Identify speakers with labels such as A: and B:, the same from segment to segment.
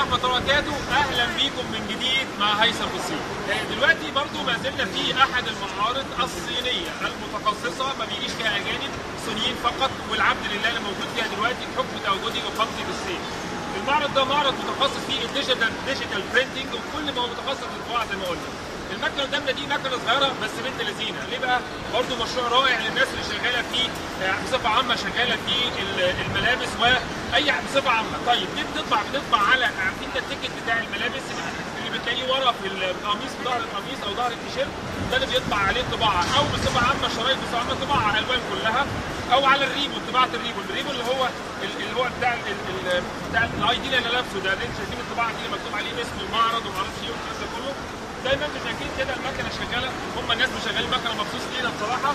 A: ورحمه الله وبركاته اهلا بيكم من جديد مع هيثم الصين دلوقتي برضو ما زلنا في احد المعارض الصينيه المتخصصه ما بيجيش فيها اجانب صينيين فقط والعبد لله اللي موجود فيها دلوقتي بحكم تواجدي وقامتي بالصين المعرض ده معرض متخصص في الديجيتال ديجيتال برينتنج وكل ما هو متخصص في الطباعه زي ما قلنا المكنه قدامنا دي مكنه صغيره بس بنت لذينه ليه بقى برضو مشروع رائع للناس اللي شغاله في بصفه عامه شغاله في الملابس واي بصفه عامه طيب دي بتطبع بتطبع على عارفين التيكت بتاع الملابس اللي بتلاقيه ورا في القميص في ظهر القميص او ظهر التيشيرت ده اللي بيطبع عليه طباعه او بصفه عامه شرايط بصفه عامه طباعه على الالوان كلها او على الريبون طباعه الريبون الريبون اللي هو اللي هو بتاع ال ال بتاع الاي دي اللي انا لابسه ده اللي انتوا شايفين الطباعه دي مكتوب عليه اسم المعرض وما اعرفش ايه والكلام ده كله دايما مش شايفين كده المكنه شغاله هم الناس مشغلين مكنه مخصوص لينا بصراحه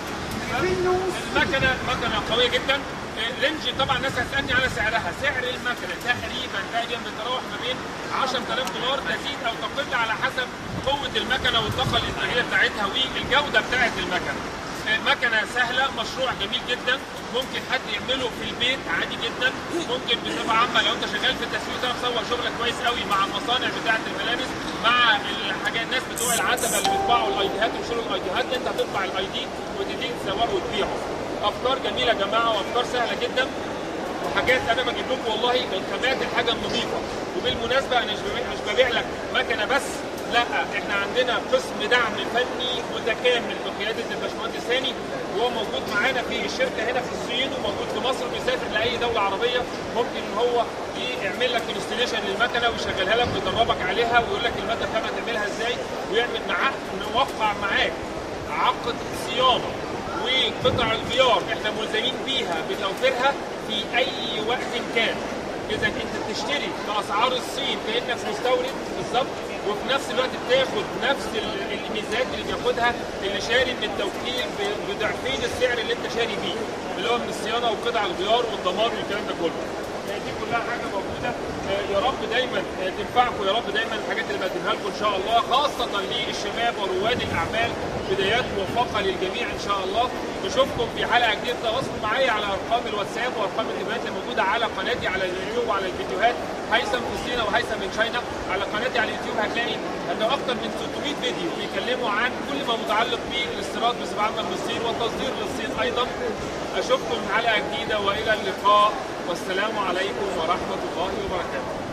A: المكنه مكنه قويه جدا رينج طبعا الناس هتسالني على سعرها سعر المكنه تقريبا تقريبا بتتراوح ما بين 10000 دولار تزيد او تقل على حسب قوه المكنه والطاقه الانتاجيه بتاعتها والجوده بتاعت المكنه مكنه سهله مشروع جميل جدا ممكن حد يعمله في البيت عادي جدا ممكن بصفه عامه لو انت شغال في التسويق تعرف تصور شغلك كويس قوي مع المصانع بتاعه الملابس مع الحاجات الناس بتوع العتبه اللي بيطبعوا الايديهات ويشيلوا الايديهات انت هتطبع الاي دي وتبتدي تسوقه وتبيعه افكار جميله يا جماعه وافكار سهله جدا وحاجات انا بجيب لكم والله من خامات الحاجه النظيفه وبالمناسبه انا مش ببيع لك مكنه بس لا احنا عندنا قسم دعم فني متكامل بقياده الباشمهندس ثاني وهو موجود معانا في الشركه هنا في الصين وموجود في مصر بيسافر لاي دوله عربيه ممكن ان هو يعمل لك انستليشن للمكنه ويشغلها لك ويدربك عليها ويقول لك المكنه فاهمه تعملها ازاي ويعمل معاك نوقع معاك عقد صيانه وقطع الغيار احنا ملزمين بيها بتوفيرها في اي وقت كان اذا انت بتشتري باسعار الصين كانك مستورد بالظبط وفي نفس الوقت بتاخد نفس الميزات اللي بياخدها اللي شاري من التوكيل بضعفين السعر اللي انت شاري بيه اللي هو من الصيانه وقطع الغيار والضمان والكلام ده كله دي كلها حاجه موجوده يا رب دايما تنفعكم يا رب دايما الحاجات اللي بقدمها لكم ان شاء الله خاصه للشباب ورواد الاعمال بدايات موفقه للجميع ان شاء الله نشوفكم في حلقه جديده تواصلوا معايا على ارقام الواتساب وارقام التليفونات اللي موجوده على قناتي على اليوتيوب وعلى الفيديوهات هيثم في الصين وهيثم من شاينا على قناتي على اليوتيوب هتلاقي انه اكثر من 600 فيديو بيتكلموا عن كل ما متعلق بالاستيراد بصفه عامه من الصين والتصدير للصين ايضا اشوفكم حلقه جديده والى اللقاء والسلام عليكم ورحمه الله وبركاته